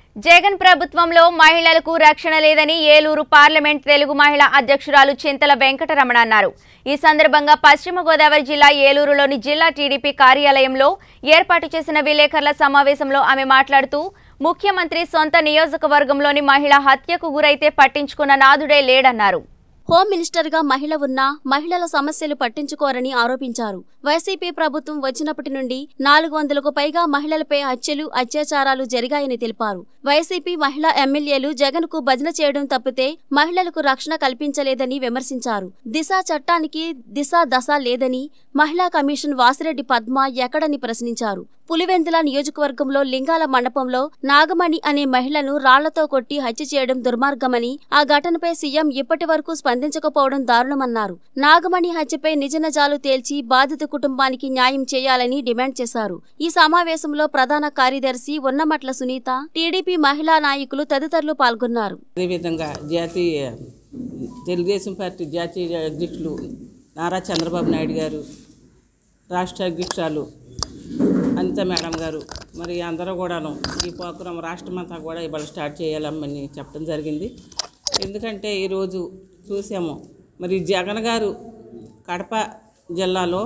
జగన్ ప్రభుత్వంలో మహిళలకు రక్షణ లేదని ఏలూరు పార్లమెంట్ తెలుగు మహిళా అధ్యక్షురాలు చింతల వెంకటరమణ అన్నారు ఈ సందర్భంగా పశ్చిమ గోదావరి జిల్లా ఏలూరులోని జిల్లా టీడీపీ కార్యాలయంలో ఏర్పాటు చేసిన విలేకరుల సమావేశంలో ఆమె మాట్లాడుతూ ముఖ్యమంత్రి సొంత నియోజకవర్గంలోని మహిళ హత్యకు గురైతే పట్టించుకున్న నాదుడే లేడన్నారు హోం మినిస్టర్గా మహిళ ఉన్నా మహిళల సమస్యలు పట్టించుకోరని ఆరోపించారు వైసీపీ ప్రభుత్వం వచ్చినప్పటి నుండి నాలుగు వందలకు పైగా మహిళలపై హత్యలు అత్యాచారాలు జరిగాయని తెలిపారు వైసీపీ మహిళా ఎమ్మెల్యేలు జగన్ కు భజన చేయడం తప్పితే మహిళలకు రక్షణ కల్పించలేదని విమర్శించారు దిశ చట్టానికి దిశ దశ లేదని మహిళా కమిషన్ వాసిరెడ్డి పద్మ ఎక్కడని ప్రశ్నించారు పులివెందుల నియోజకవర్గంలో లింగాల మండపంలో నాగమణి అనే మహిళను రాళ్లతో కొట్టి హత్య చేయడం దుర్మార్గమని ఆ ఘటనపై సీఎం ఇప్పటి వరకు స్పందించకపోవడం దారుణమన్నారు నాగమణి హత్యపై నిజ నిజాలు తేల్చి బాధిత కుటుంబానికి న్యాయం చేయాలని డిమాండ్ చేశారు ఈ సమావేశంలో ప్రధాన కార్యదర్శి ఉన్నమట్ల సునీత టీడీపీ మహిళా నాయకులు తదితరులు పాల్గొన్నారు అదేవిధంగా జాతీయ తెలుగుదేశం పార్టీ జాతీయ అధ్యక్షులు నారా చంద్రబాబు నాయుడు గారు రాష్ట్ర అధ్యక్షురాలు అనిత మేడం గారు మరి అందరూ కూడాను ఈ ప్రోగ్రాం రాష్ట్రం అంతా కూడా ఇవాళ స్టార్ట్ చేయాలమ్మని చెప్పడం జరిగింది ఎందుకంటే ఈరోజు చూసాము మరి జగన్ గారు కడప జిల్లాలో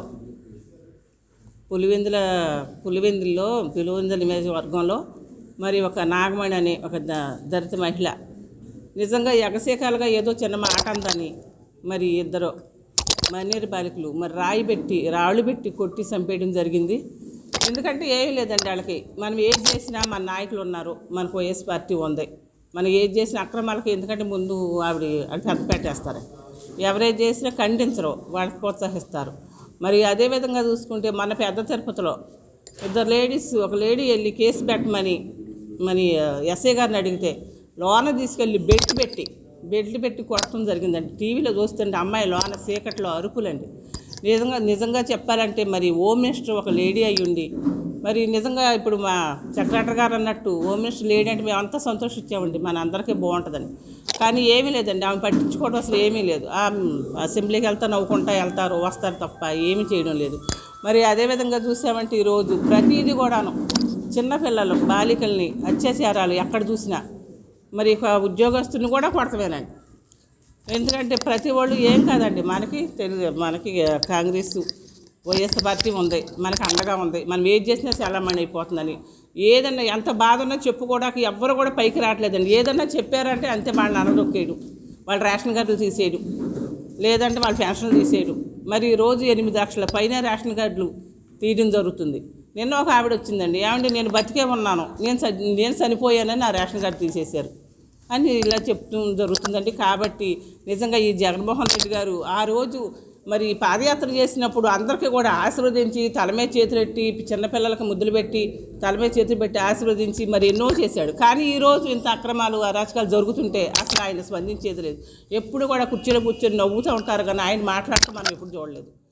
పులివెందుల పులివెందుల్లో పులివెందుల నియోజకవర్గంలో మరి ఒక నాగమణి అనే ఒక ద- దళిత మహిళ నిజంగా ఎగసేకాలుగా ఏదో చిన్న మాట అందని మరి ఇద్దరు మన్నేరు బాలికలు మరి రాయి పెట్టి రాళ్ళు పెట్టి కొట్టి చంపేయడం జరిగింది ఎందుకంటే ఏమీ లేదండి వాళ్ళకి మనం ఏది చేసినా మన నాయకులు ఉన్నారు మనకు వైఎస్ పార్టీ ఉంది మనం ఏది చేసిన అక్రమాలకి ఎందుకంటే ముందు ఆవిడ అది పెద్ద పెట్టేస్తారు ఎవరేది చేసినా ఖండించరు వాళ్ళకి ప్రోత్సహిస్తారు మరి అదే విధంగా చూసుకుంటే మన పెద్ద తిరుపతిలో ఇద్దరు లేడీస్ ఒక లేడీ వెళ్ళి కేసు పెట్టమని మరి ఎస్ఐ గారిని అడిగితే లోన తీసుకెళ్ళి బెల్ట్ పెట్టి బెల్ట్ పెట్టి కొట్టడం జరిగిందండి టీవీలో చూస్తుంటే అమ్మాయి లోన చీకట్లో అరుపులండి నిజంగా నిజంగా చెప్పాలంటే మరి హోమ్ మినిస్టర్ ఒక లేడీ అయి ఉండి మరి నిజంగా ఇప్పుడు మా సెక్రటరీ గారు అన్నట్టు హోమ్ మినిస్టర్ లేడీ అంటే మేము అంతా సంతోషించామండి మన అందరికీ బాగుంటుందని కానీ ఏమీ లేదండి ఆమె పట్టించుకోవడం అసలు ఏమీ లేదు ఆ అసెంబ్లీకి వెళ్తా నవ్వుకుంటా వెళ్తారు వస్తారు తప్ప ఏమీ చేయడం లేదు మరి అదేవిధంగా చూసామంటే ఈరోజు ప్రతిదీ కూడాను చిన్నపిల్లలు బాలికల్ని అత్యాచారాలు ఎక్కడ చూసినా మరి ఇక ఉద్యోగస్తుని కూడా కొడతమేనండి ఎందుకంటే ప్రతి వాళ్ళు ఏం కాదండి మనకి తెలుగు మనకి కాంగ్రెస్ వైఎస్ పార్టీ ఉంది మనకి అండగా ఉంది మనం ఏది చేసినా చల్లమణి అయిపోతుందని ఏదన్నా ఎంత బాధ ఉన్నా చెప్పుకోవడానికి ఎవ్వరు కూడా పైకి రావట్లేదండి ఏదన్నా చెప్పారంటే అంతే వాళ్ళని అనదొక్కేయడం వాళ్ళ రేషన్ కార్డులు తీసేయడం లేదంటే వాళ్ళ పెన్షన్లు తీసేయడం మరి రోజు ఎనిమిది లక్షల పైన రేషన్ కార్డులు తీయడం జరుగుతుంది నిన్న ఒక ఆవిడ వచ్చిందండి ఏమంటే నేను బతికే ఉన్నాను నేను చ- నేను చనిపోయానని నా రేషన్ కార్డు తీసేశారు అని ఇలా చెప్తూ జరుగుతుందండి కాబట్టి నిజంగా ఈ జగన్మోహన్ రెడ్డి గారు ఆ రోజు మరి పాదయాత్ర చేసినప్పుడు అందరికీ కూడా ఆశీర్వదించి తలమే చేతులెట్టి చిన్నపిల్లలకు ముద్దులు పెట్టి తలమే చేతులు పెట్టి ఆశీర్వదించి మరి ఎన్నో చేశాడు కానీ ఈరోజు ఇంత అక్రమాలు అరాచకాలు జరుగుతుంటే అసలు ఆయన స్పందించేది లేదు ఎప్పుడు కూడా కుర్చీలో కూర్చొని నవ్వుతూ ఉంటారు కానీ ఆయన మాట్లాడటం మనం ఎప్పుడు చూడలేదు